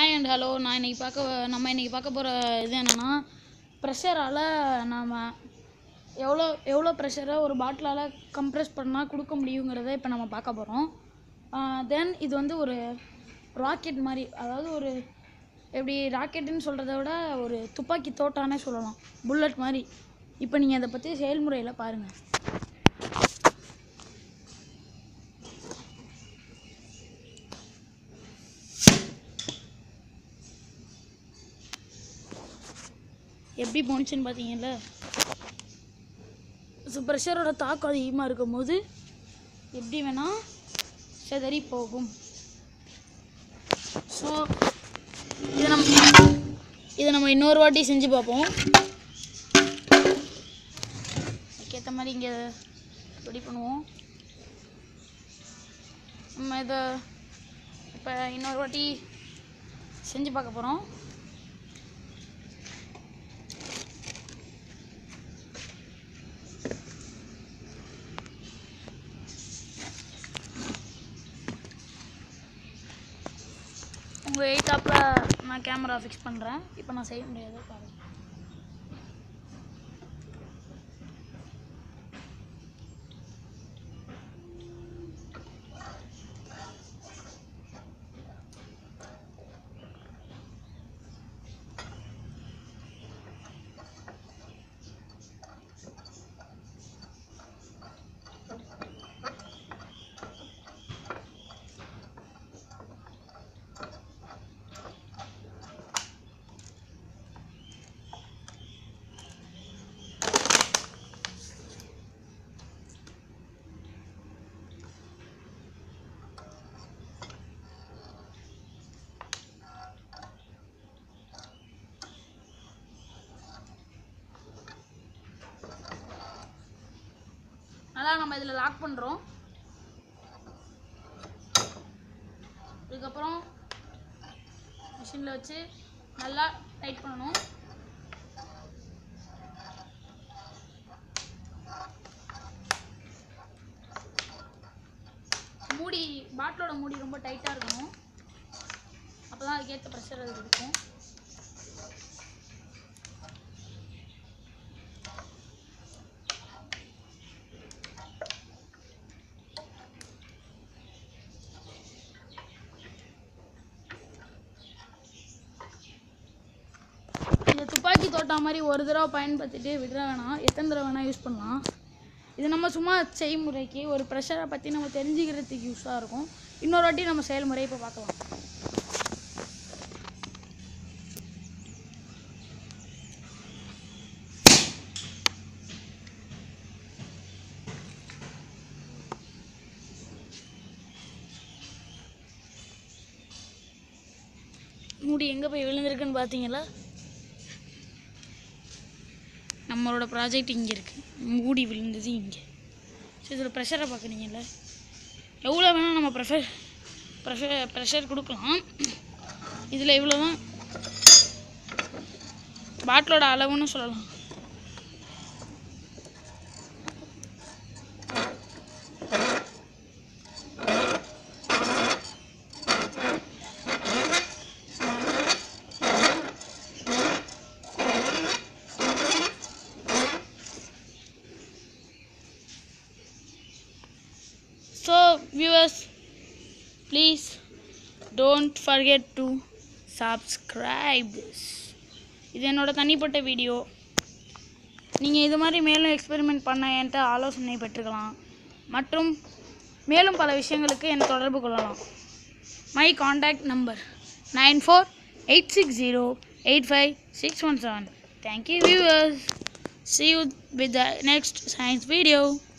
Hi and hello நான் இன்னைக்கு பார்க்க நம்ம இன்னைக்கு பார்க்க போகிற இது என்னென்னா ப்ரெஷரால் நாம் எவ்வளோ எவ்வளோ ப்ரெஷரை ஒரு பாட்டிலால் கம்ப்ரெஸ் பண்ணால் கொடுக்க முடியுங்கிறத இப்போ நம்ம பார்க்க போகிறோம் தென் இது வந்து ஒரு ராக்கெட் மாதிரி அதாவது ஒரு எப்படி ராக்கெட்டுன்னு சொல்கிறத விட ஒரு துப்பாக்கி தோட்டானே சொல்லலாம் புல்லட் மாதிரி இப்போ நீங்கள் அதை பற்றி செயல்முறையில் பாருங்கள் எப்படி போணுச்சுன்னு பார்த்தீங்கல்ல ஸோ ப்ரெஷரோட தாக்கம் அதிகமாக இருக்கும் போது எப்படி வேணால் செதறி போகும் ஸோ இதை நம்ம இதை நம்ம இன்னொரு வாட்டி செஞ்சு பார்ப்போம் அதுக்கேற்ற மாதிரி இங்கே ரெடி பண்ணுவோம் நம்ம இதை இப்போ இன்னொரு வாட்டி செஞ்சு பார்க்க போகிறோம் உங்கள் எயித்தாப்பில் நான் கேமரா ஃபிக்ஸ் பண்ணுறேன் இப்போ நான் செய்ய முடியாது பாருங்க நல்லா நம்ம இதில் லாக் பண்ணுறோம் இதுக்கப்புறம் மிஷினில் வச்சு நல்லா டைட் பண்ணணும் மூடி பாட்டிலோட மூடி ரொம்ப டைட்டாக இருக்கணும் அப்போ தான் அதுக்கேற்ற ப்ரெஷர் அது இருக்கும் இந்த துப்பாக்கி தோட்டா மாதிரி ஒரு தடவை பயன்படுத்திட்டு விட வேணாம் எத்தனை தடவை வேணால் யூஸ் பண்ணலாம் இது நம்ம சும்மா செய்முறைக்கு ஒரு ப்ரெஷரை பற்றி நம்ம தெரிஞ்சுக்கிறதுக்கு யூஸாக இருக்கும் இன்னொரு வாட்டி நம்ம செயல்முறை இப்போ பார்க்கலாம் மூடி எங்கே போய் விழுந்திருக்குன்னு பார்த்தீங்களா நம்மளோட ப்ராஜெக்ட் இங்கே இருக்குது மூடி விழுந்தது இங்கே ஸோ இதில் ப்ரெஷரை பார்க்குறீங்கல்ல எவ்வளோ வேணால் நம்ம ப்ரெஷர் ப்ரெஷர் ப்ரெஷர் கொடுக்கலாம் இதில் இவ்வளோ தான் பாட்டிலோட அளவுன்னு சொல்லலாம் So, viewers, please don't forget to subscribe this. இது என்னோட தனிப்பட்ட வீடியோ நீங்கள் இது மாதிரி மேலும் எக்ஸ்பெரிமெண்ட் பண்ண என்கிட்ட ஆலோசனை பெற்றுக்கலாம் மற்றும் மேலும் பல விஷயங்களுக்கு என்னை தொடர்பு கொள்ளலாம் my contact number nine four eight six zero eight five six one seven thank you viewers see you with the next science video